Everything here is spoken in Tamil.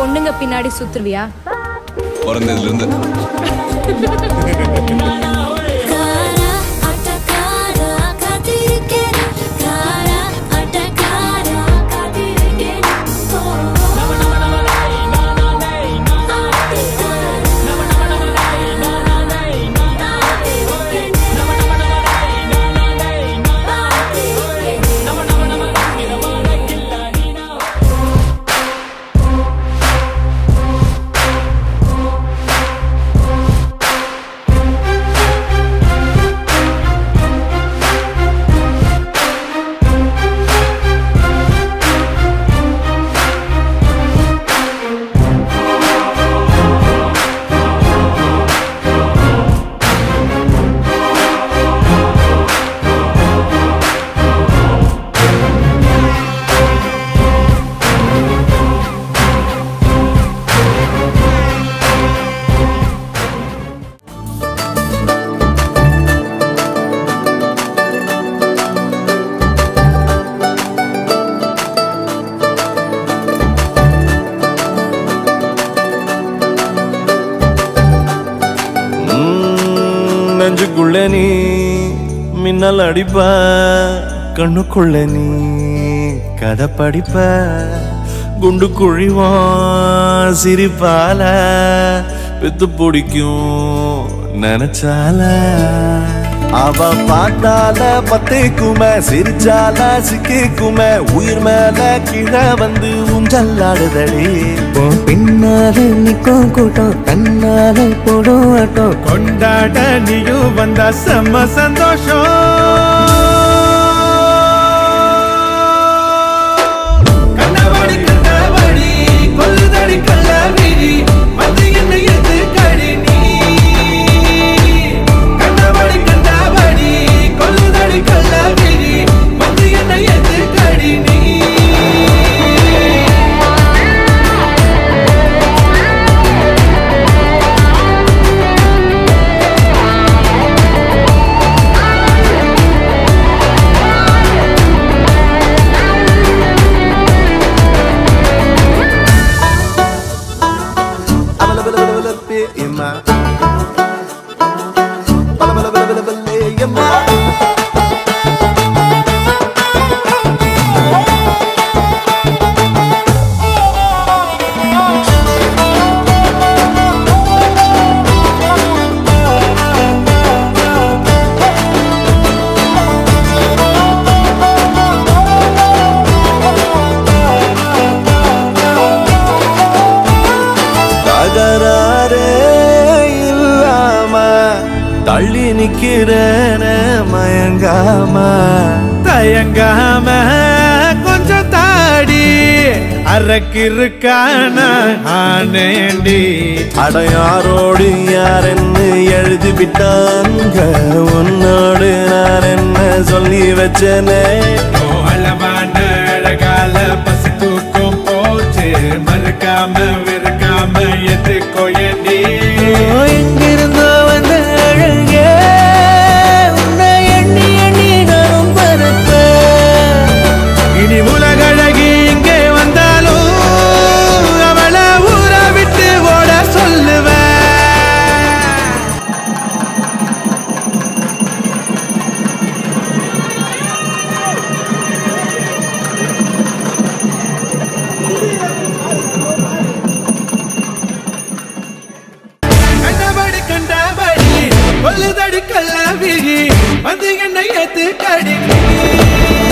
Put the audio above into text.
பொண்ணுங்க பின்னாடி சுத்துருவியா பிறந்ததுல இருந்து காரா அட்டகாரா காத்திருக்கேன் காரா அட்டகாரா காத்திருக்கேன் ஓ ம், நெஞ்சுக்குள்ள நீ மின்னல் அடிப்ப கண்ணுக்குள்ள நீ கதை படிப்ப குண்டு குழிவான் சிரிப்பால பித்து பிடிக்கும் நினைச்சால அவ பார்த்தால பத்தேக்குமே சிரிச்சால சிக்கிக்குமே உயிர் மேல கீழே வந்து ஊஞ்சல்லாடுதடி உன் பின்னாலே நிக்கும் கூட்டம் தன்னாலே போடும் ஆட்டம் கொண்டாட நீயும் வந்தா செம்ம சந்தோஷம் கண்டபடி கண்டபடி கொல்லுதடி கள்ளவிழி வந்து என்ன எது கடி நீ கண்டபடி கண்டபடி கொல்லுதடி கள்ளவிழி வந்து என்ன எது கடி நீ தகராறே இல்லாம தள்ளி நிக்கிறேன மயங்காம தயங்காம கொஞ்சம் தாடி அரக்கிருக்கான ஆனேண்டி அடையாரோடு யாரென்னு எழுதி விட்டாங்க உன்னோடு நான் என்ன சொல்லி வச்சனே அழகான அழகால பசி தூக்கம் போச்சு மறுக்காம வெறுக்காம எதுக்கோ ஏண்டி எங்கிருந்தோ வந்த அழகே உன்னை எண்ணி எண்ணி நானும் பறப்பேன் இனி உலகழகி இங்கே வந்தாலும் அவளை ஊற விட்டு ஓட சொல்லுவேன் கண்டபடி கண்டபடி கொல்லுதடி கள்ளவிழி வந்து என்னை ஏத்து கடி